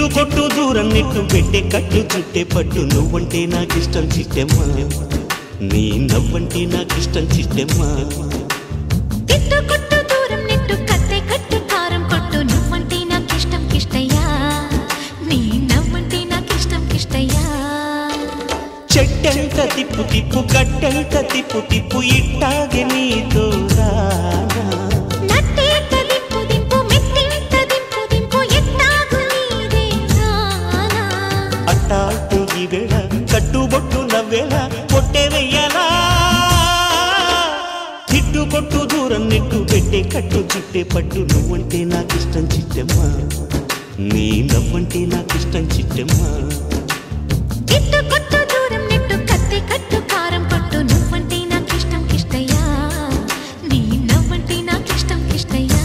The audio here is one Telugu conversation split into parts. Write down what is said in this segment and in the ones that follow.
కొట్టు దూరం నెట్టు పెట్టే కట్టు చుట్టే పట్టు నువ్వంటే నాకిష్టం చిట్టెమ్మా నీ నవ్వంటే నాకిష్టం చిట్టెమ్మా తిట్టు కొట్టు దూరం నెట్టు కత్తే కట్టు కారం కొట్టు నువ్వంటే నాకిష్టం కిష్టయ్యా నీ నవ్వంటే నాకిష్టం కిష్టయ్యా చెట్టెంత తిప్పు తిప్పు గట్టెంత తిప్పు తిప్పు ఇట్టాగే నీతో రానా నట్టేట దింపు దింపు మెట్టేట దింపు దింపు ఎట్టాగు నీదే రానా అట్టాటు ఈ వేళ కట్టుబొట్టు నవ్వేళ పొట్టే వెయ్యాలా తిట్టు కొట్టు దూరం నెట్టు పెట్టే కట్టు చుట్టే పట్టు నువ్వంటే నాకిష్టం చిట్టెమ్మా నీ నవ్వంటే నాకిష్టం చిట్టెమ్మా తిట్టు కొట్టు దూరం నెట్టు కత్తే కట్టు కారం కొట్టు నువ్వంటే నాకిష్టం కిష్టయ్యా నీ నవ్వంటే నాకిష్టం కిష్టయ్యా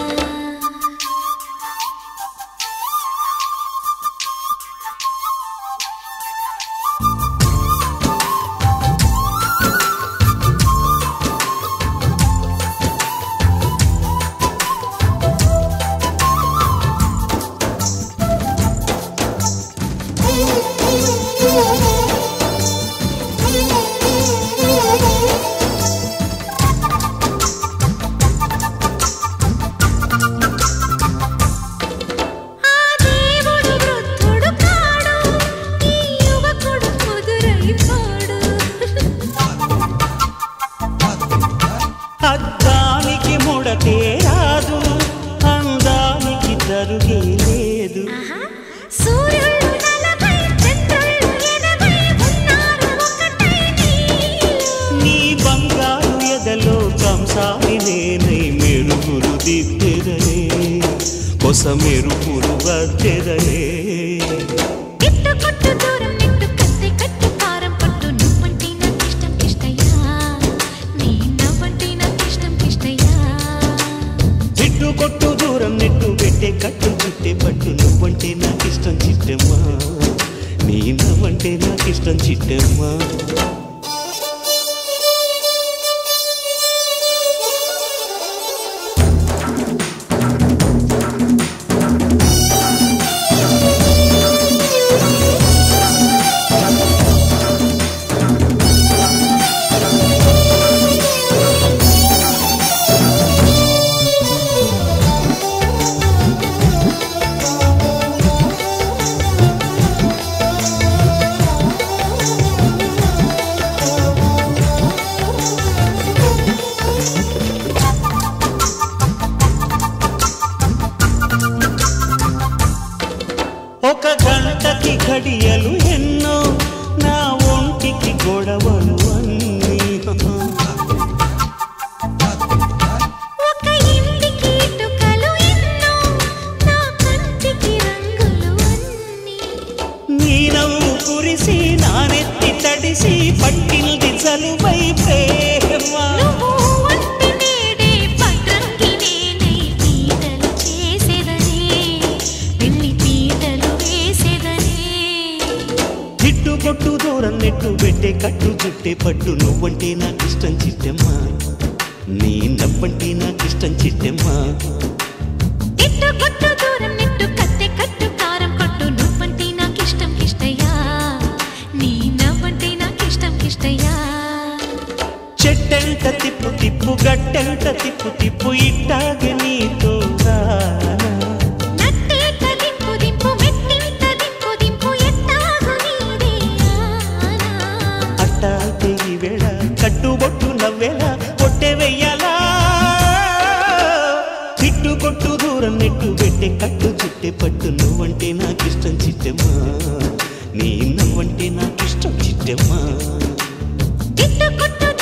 ఆ దేవుడు వృద్ధుడు కాడు ఈ యువకుడు ముదురైపోడు అద్దానికి ముడతే రాదు అందానికి తరుగే లేదు సూర్యుడు నలభై చంద్రుడు ఎనభై ఉన్నారు ఒకటై నీలో. నీ బంగారు ఎదలో కంసారి నేనై మెరుగులు దిద్దెదనే కొస మెరుగులు వద్దెదనే తిట్టు కొట్టు దూరం నెట్టు కత్తి కట్టు కారం పట్టు నువ్వంటే నాకిష్టం కిష్టయ్యా నీ నవ్వంటే నాకిష్టం కిష్టయ్యా చిట్టు కొట్టు దూరం నెట్టు పెట్టే కట్టు చుట్టే పట్టు నువ్వంటే నాకిష్టం చిట్టెమ్మా నీ నవ్వంటే నాకిష్టం చిట్టెమ్మా ఒక గంటకి గడియలు ఎన్నో నా ఒంటికి గొడవలు అన్నీ ఒక ఇంటికి ఇటుకలు ఎన్నో నా కంటికి రంగులు అన్నీ నీ నవ్వు కురిసి నానెత్తి తడిసి పట్టింది చలువై ప్రేమ నువ్వు ఒంటి నేడే పట్రంగి నేనై పీటలు చేసేదనే పెళ్లి పీటలు వేసేదనే తిట్టు కొట్టు దూరం నెట్టు పెట్టే కట్టు చుట్టే పట్టు నువ్వంటే నాకిష్టం చిట్టెమ్మా నీ నవ్వంటే నాకిష్టం చిట్టెమ్మా తిట్టు కొట్టు దూరం నెట్టు కత్తె కట్టు కారం కొట్టు నువ్వంటే నాకిష్టం కిష్టయ్యా నీ నవ్వంటే నాకిష్టం కిష్టయ్యా చెట్టెంట తిప్పు తిప్పు గట్టెంట తిప్పు తిప్పు ఇట్టాగే నీతో రానా నట్టేట దింపు దింపు మెట్టేట దింపు దింపు ఎట్టాగు నీదే ఆనా అట్టాగే ఈ వేళ కట్టుబొట్టు నవ్వేళ పొట్టే వెయ్యాలా తిట్టు కొట్టు దూరం నెట్టు పెట్టే కట్టు చుట్టే పట్టు నువ్వంటే నాకిష్టం చిట్టెమ్మా నీ నవ్వంటే నాకిష్టం చిట్టెమ్మా తిట్టు కొట్టు